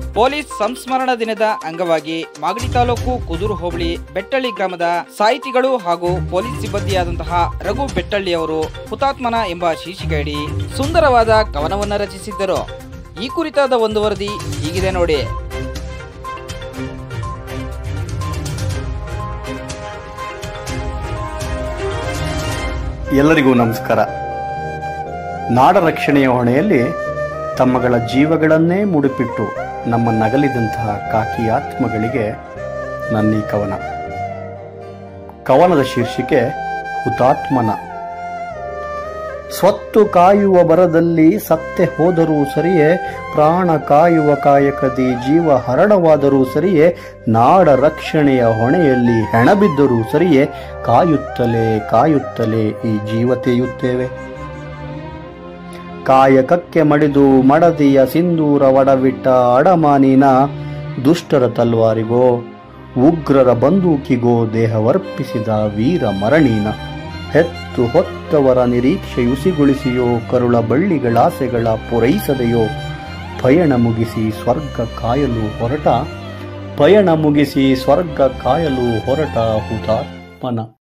police ಸಂಸ್ಮರಣ ದಿನದ ಅಂಗವಾಗಿ ಮಾಗಡಿ ತಾಲೂಕು ಕುದೂರು ಹೋಬಳಿ ಬೆಟ್ಟಳ್ಳಿ ಗ್ರಾಮದ ಸಾಹಿತಿಗಳು ಹಾಗೂ ಪೊಲೀಸ್ ಸಿಬ್ಬಂದಿಯಾದಂತಹ ರಘು ಬೆಟ್ಟಳ್ಳಿ ಅವರು ಹುತಾತ್ಮನ ಎಂಬ ಶೀರ್ಷಿಕೆಯಡಿ ಸುಂದರವಾದ ಕವನವನ್ನ ರಚಿಸಿದ್ದರು ಈ ಕುರಿತಾದ ಒಂದು ವರದಿ ಹೀಗಿದೆ ನೋಡಿ ಎಲ್ಲರಿಗೂ ನಮಸ್ಕಾರ ನಾಡ ರಕ್ಷಣೆಯ ಹೊಣೆಯಲ್ಲಿ ತಮ್ಮಗಳ ಜೀವಗಳನ್ನೇ ಮುಡುಪಿಟ್ಟು ನಮ್ಮ ನಗಲಿದಂತಹ ಕಾಕಿ ಆತ್ಮಗಳಿಗೆ ನನ್ನೀ ಕವನ ಕವನದ ಶೀರ್ಷಿಕೆ ಹುತಾತ್ಮನ ಸ್ವತ್ತು ಕಾಯುವ ಬರದಲ್ಲಿ ಸತ್ತೆ ಹೋದರೂ ಸರಿಯೇ ಪ್ರಾಣ ಕಾಯುವ ಕಾಯಕದಿ ಜೀವ ಹರಣವಾದರೂ ಸರಿಯೇ ನಾಡ ರಕ್ಷಣೆಯ ಹೊಣೆಯಲ್ಲಿ ಹೆಣಬಿದ್ದರೂ ಸರಿಯೇ ಕಾಯುತ್ತಲೇ ಕಾಯುತ್ತಲೇ ಈ ಜೀವ ತೇಯುತ್ತೇವೆ ಕಾಯಕಕ್ಕೆ ಮಡಿದು ಮಡದಿಯ ಸಿಂಧೂರ ಒಡವಿಟ್ಟ ಅಡಮಾನಿನ ದುಷ್ಟರ ತಲ್ವಾರಿಗೋ ಉಗ್ರರ ಬಂದೂಕಿಗೋ ದೇಹವರ್ಪಿಸಿದ ವೀರ ಮರಣೀನ ಹೆತ್ತು ಹೊತ್ತವರ ನಿರೀಕ್ಷೆಯುಸಿಗೊಳಿಸಿಯೋ ಕರುಳ ಬಳ್ಳಿಗಳಾಸೆಗಳ ಪೂರೈಸದೆಯೋ ಪಯಣ ಮುಗಿಸಿ ಸ್ವರ್ಗ ಕಾಯಲು ಹೊರಟ ಪಯಣ ಮುಗಿಸಿ ಸ್ವರ್ಗ ಕಾಯಲು ಹೊರಟ ಹುತಾತ್ಮನ